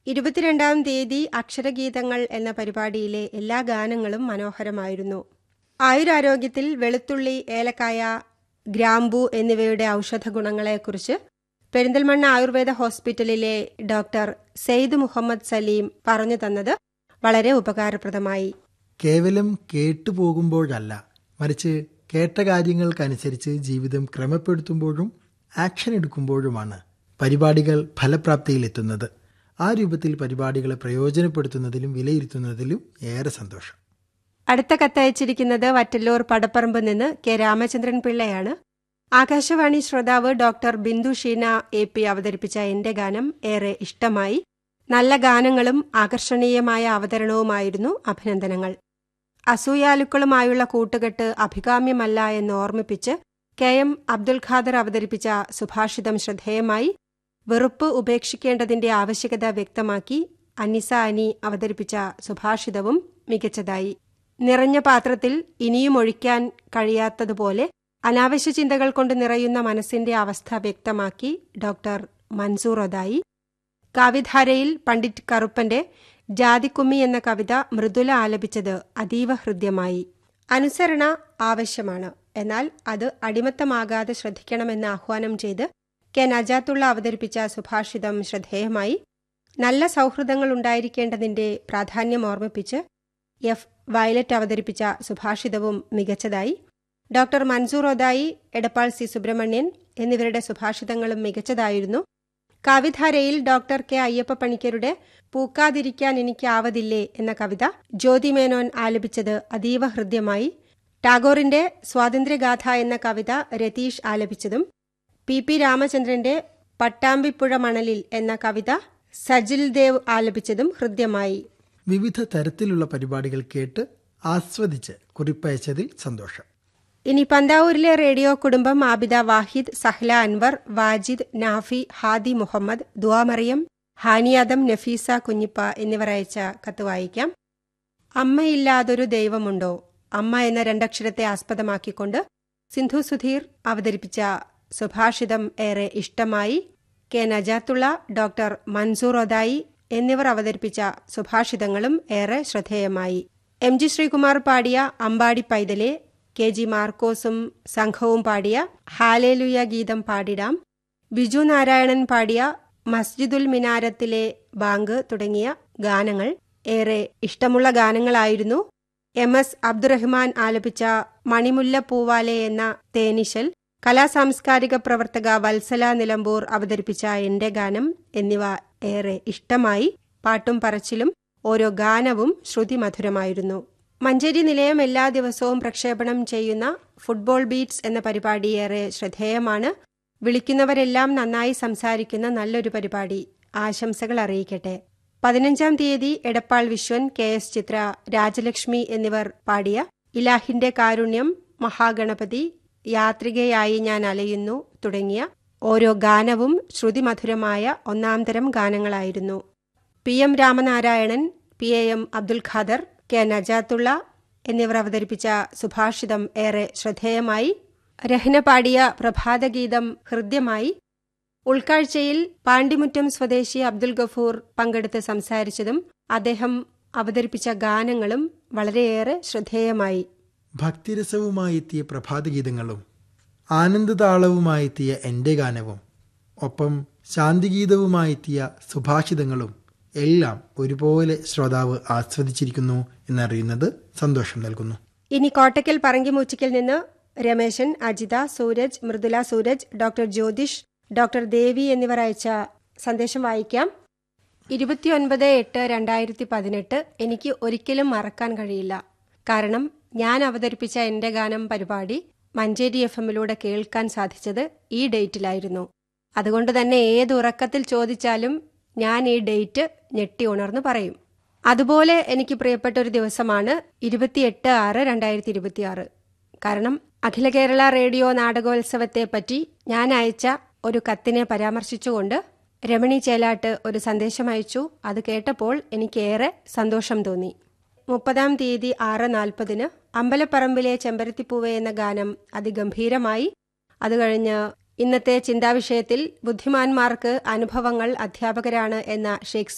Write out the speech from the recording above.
ഇരുപത്തിരണ്ടാം തീയതി അക്ഷരഗീതങ്ങൾ എന്ന പരിപാടിയിലെ എല്ലാ ഗാനങ്ങളും മനോഹരമായിരുന്നു ആയുരാരോഗ്യത്തിൽ വെളുത്തുള്ളി ഏലക്കായ ഗ്രാമ്പു എന്നിവയുടെ ഔഷധ ഗുണങ്ങളെക്കുറിച്ച് പെരിന്തൽമണ്ണ ആയുർവേദ ഹോസ്പിറ്റലിലെ ഡോക്ടർ സെയ്ദ് മുഹമ്മദ് സലീം പറഞ്ഞു തന്നത് വളരെ ഉപകാരപ്രദമായി കേവലം കേട്ടുപോകുമ്പോഴല്ല മറിച്ച് കേട്ട കാര്യങ്ങൾക്കനുസരിച്ച് ജീവിതം ക്രമപ്പെടുത്തുമ്പോഴും ആക്ഷൻ എടുക്കുമ്പോഴുമാണ് പരിപാടികൾ ഫലപ്രാപ്തിയിലെത്തുന്നത് ആ രൂപത്തിൽ പരിപാടികളെ പ്രയോജനപ്പെടുത്തുന്നതിലും വിലയിരുത്തുന്നതിലും ഏറെ സന്തോഷം അടുത്ത കത്തയച്ചിരിക്കുന്നത് വറ്റല്ലൂർ പടപ്പറമ്പ് നിന്ന് കെ രാമചന്ദ്രൻ പിള്ളയാണ് ആകാശവാണി ശ്രോതാവ് doctor Bindu Sheena A P അവതരിപ്പിച്ച എന്റെ ഗാനം ഏറെ ഇഷ്ടമായി നല്ല ഗാനങ്ങളും ആകർഷണീയമായ അവതരണവുമായിരുന്നു അഭിനന്ദനങ്ങൾ അസൂയാലുക്കളുമായുള്ള കൂട്ടുകെട്ട് അഭികാമ്യമല്ല എന്ന് ഓർമ്മിപ്പിച്ച് കെ എം അബ്ദുൽ ഖാദർ അവതരിപ്പിച്ച സുഭാഷിതം ശ്രദ്ധേയമായി വെറുപ്പ് ഉപേക്ഷിക്കേണ്ടതിന്റെ ആവശ്യകത വ്യക്തമാക്കി അനിസ അനി അവതരിപ്പിച്ച സുഭാഷിതവും മികച്ചതായി നിറഞ്ഞ പാത്രത്തിൽ ഇനിയും ഒഴിക്കാൻ കഴിയാത്തതുപോലെ അനാവശ്യ ചിന്തകൾ കൊണ്ട് നിറയുന്ന മനസ്സിന്റെ അവസ്ഥ വ്യക്തമാക്കി ഡോക്ടർ മൻസൂർ ഒതായി കാവ്യധാരയിൽ പണ്ഡിറ്റ് കറുപ്പന്റെ ജാതിക്കുമ്മി എന്ന കവിത മൃദുല ആലപിച്ചത് അതീവ ഹൃദ്യമായി അനുസരണ ആവശ്യമാണ് എന്നാൽ അത് അടിമത്തമാകാതെ ശ്രദ്ധിക്കണമെന്ന് ആഹ്വാനം ചെയ്ത് കെ നജാത്തുള്ള അവതരിപ്പിച്ച സുഭാഷിതം ശ്രദ്ധേയമായി നല്ല സൗഹൃദങ്ങൾ ഉണ്ടായിരിക്കേണ്ടതിന്റെ പ്രാധാന്യം ഓർമ്മിപ്പിച്ച് എഫ് വയലറ്റ് അവതരിപ്പിച്ച സുഭാഷിതവും മികച്ചതായി ഡോക്ടർ മൻസൂർ ഒതായി എടപ്പാൾ സി സുബ്രഹ്മണ്യൻ എന്നിവരുടെ സുഭാഷിതങ്ങളും മികച്ചതായിരുന്നു കാവ്യധാരയിൽ ഡോക്ടർ കെ അയ്യപ്പ പണിക്കരുടെ പൂക്കാതിരിക്കാൻ എനിക്കാവതില്ലേ എന്ന കവിത ജ്യോതി മേനോൻ ആലപിച്ചത് അതീവ ഹൃദ്യമായി ടാഗോറിന്റെ സ്വാതന്ത്ര്യഗാഥ എന്ന കവിത രതീഷ് ആലപിച്ചതും പി പി രാമചന്ദ്രന്റെ പട്ടാമ്പിപ്പുഴ മണലിൽ എന്ന കവിത സജിൽ ദേവ് ആലപിച്ചതും ഹൃദ്യമായി വിവിധ തരത്തിലുള്ള പരിപാടികൾ കേട്ട് ആസ്വദിച്ച് കുറിപ്പയച്ചതിൽ സന്തോഷം ഇനി പന്താവൂരിലെ റേഡിയോ കുടുംബം ആബിദ വാഹിദ് സഹ്ല അൻവർ വാജിദ് നാഫി ഹാദി മുഹമ്മദ് ദുവാമറിയം ഹാനിയാദം നഫീസ കുഞ്ഞിപ്പ എന്നിവർ അയച്ച കത്ത് വായിക്കാം അമ്മയില്ലാതൊരു ദൈവമുണ്ടോ അമ്മ എന്ന രണ്ടക്ഷരത്തെ ആസ്പദമാക്കിക്കൊണ്ട് സിന്ധു സുധീർ അവതരിപ്പിച്ച സുഭാഷിതം ഏറെ ഇഷ്ടമായി കെ നജാത്തുള്ള ഡോക്ടർ മൻസൂർ ഒതായി എന്നിവർ അവതരിപ്പിച്ച സുഭാഷിതങ്ങളും ഏറെ ശ്രദ്ധേയമായി എം ജി ശ്രീകുമാർ പാടിയ അമ്പാടി പൈതലെ കെ ജി മാർക്കോസും സംഘവും പാടിയ ഹാലേലുയ ഗീതം പാടിടാം ബിജു നാരായണൻ പാടിയ മസ്ജിദുൽ മിനാരത്തിലെ ബാങ്ക് തുടങ്ങിയ ഗാനങ്ങൾ ഏറെ ഇഷ്ടമുള്ള ഗാനങ്ങളായിരുന്നു എം എസ് അബ്ദുറഹ്മാൻ ആലപിച്ച മണിമുല്ല പൂവാലെ എന്ന തേനിശൽ കലാസാംസ്കാരിക പ്രവർത്തക വത്സല നിലമ്പൂർ അവതരിപ്പിച്ച എന്റെ ഗാനം എന്നിവ ഏറെ ഇഷ്ടമായി പാട്ടും പറച്ചിലും ഓരോ ഗാനവും ശ്രുതിമധുരമായിരുന്നു മഞ്ചേരി നിലയം എല്ലാ ദിവസവും പ്രക്ഷേപണം ചെയ്യുന്ന ഫുട്ബോൾ ബീറ്റ്സ് എന്ന പരിപാടി ഏറെ ശ്രദ്ധേയമാണ് വിളിക്കുന്നവരെല്ലാം നന്നായി സംസാരിക്കുന്ന നല്ലൊരു പരിപാടി ആശംസകൾ അറിയിക്കട്ടെ പതിനഞ്ചാം തീയതി എടപ്പാൾ വിശ്വൻ കെ എസ് ചിത്ര രാജലക്ഷ്മി എന്നിവർ പാടിയ ഇലാഹിന്റെ കാരുണ്യം മഹാഗണപതി യാത്രികയായി ഞാൻ അലയുന്നു തുടങ്ങിയ ഓരോ ഗാനവും ശ്രുതിമധുരമായ ഒന്നാം തരം ഗാനങ്ങളായിരുന്നു P M Ramanarayanan P A M Abdul Khader K Najathulla എന്നിവർ അവതരിപ്പിച്ച സുഭാഷിതം ഏറെ ശ്രദ്ധേയമായി രഹ്ന പാടിയ പ്രഭാതഗീതം ഹൃദ്യമായി ഉൾക്കാഴ്ചയിൽ പാണ്ടിമുറ്റം സ്വദേശി അബ്ദുൽ ഗഫൂർ പങ്കെടുത്ത് സംസാരിച്ചതും അദ്ദേഹം അവതരിപ്പിച്ച ഗാനങ്ങളും വളരെയേറെ ശ്രദ്ധേയമായി ഭക്തിരസവുമായി എത്തിയ പ്രഭാതഗീതങ്ങളും ആനന്ദതാളവുമായി എത്തിയ എൻ്റെ ഗാനവും ഒപ്പം ശാന്തിഗീതവുമായി എത്തിയ സുഭാഷിതങ്ങളും എല്ലാം ഒരുപോലെ ശ്രോതാവ് ആസ്വദിച്ചിരിക്കുന്നു എന്നറിയുന്നത് സന്തോഷം നൽകുന്നു ഇനി കോട്ടയ്ക്കൽ പറങ്കിമൂച്ചിക്കിൽ നിന്ന് രമേശൻ അജിത സൂരജ് മൃദുല സൂരജ് ഡോക്ടർ ജ്യോതിഷ് ഡോക്ടർ ദേവി എന്നിവർ അയച്ച സന്ദേശം വായിക്കാം ഇരുപത്തിയൊൻപത് എട്ട് രണ്ടായിരത്തി പതിനെട്ട് എനിക്ക് ഒരിക്കലും മറക്കാൻ കഴിയില്ല കാരണം ഞാൻ അവതരിപ്പിച്ച എന്റെ ഗാനം പരിപാടി മഞ്ചേരി എഫ് എമ്മിലൂടെ കേൾക്കാൻ സാധിച്ചത് ഈ ഡേറ്റിലായിരുന്നു അതുകൊണ്ട് തന്നെ ഏത് ഉറക്കത്തിൽ ചോദിച്ചാലും ഞാൻ ഈ ഡേറ്റ് ഞെട്ടി ഉണർന്നു പറയും അതുപോലെ എനിക്ക് പ്രിയപ്പെട്ട ഒരു ദിവസമാണ് ഇരുപത്തിയെട്ട് ആറ് രണ്ടായിരത്തി ഇരുപത്തിയാറ് കാരണം അഖില കേരള റേഡിയോ നാടകോത്സവത്തെ പറ്റി ഞാൻ അയച്ച ഒരു കത്തിനെ പരാമർശിച്ചുകൊണ്ട് രമണി ചേലാട്ട് ഒരു സന്ദേശം അയച്ചു അത് കേട്ടപ്പോൾ എനിക്കേറെ സന്തോഷം തോന്നി മുപ്പതാം തീയതി ആറ് നാൽപ്പതിന് അമ്പലപ്പറമ്പിലെ ചെമ്പരത്തിപ്പൂവെ എന്ന ഗാനം അതിഗംഭീരമായി അത് കഴിഞ്ഞ് ഇന്നത്തെ ചിന്താവിഷയത്തിൽ ബുദ്ധിമാന്മാർക്ക് അനുഭവങ്ങൾ അധ്യാപകരാണ് എന്ന ഷേക്സ്പിയർ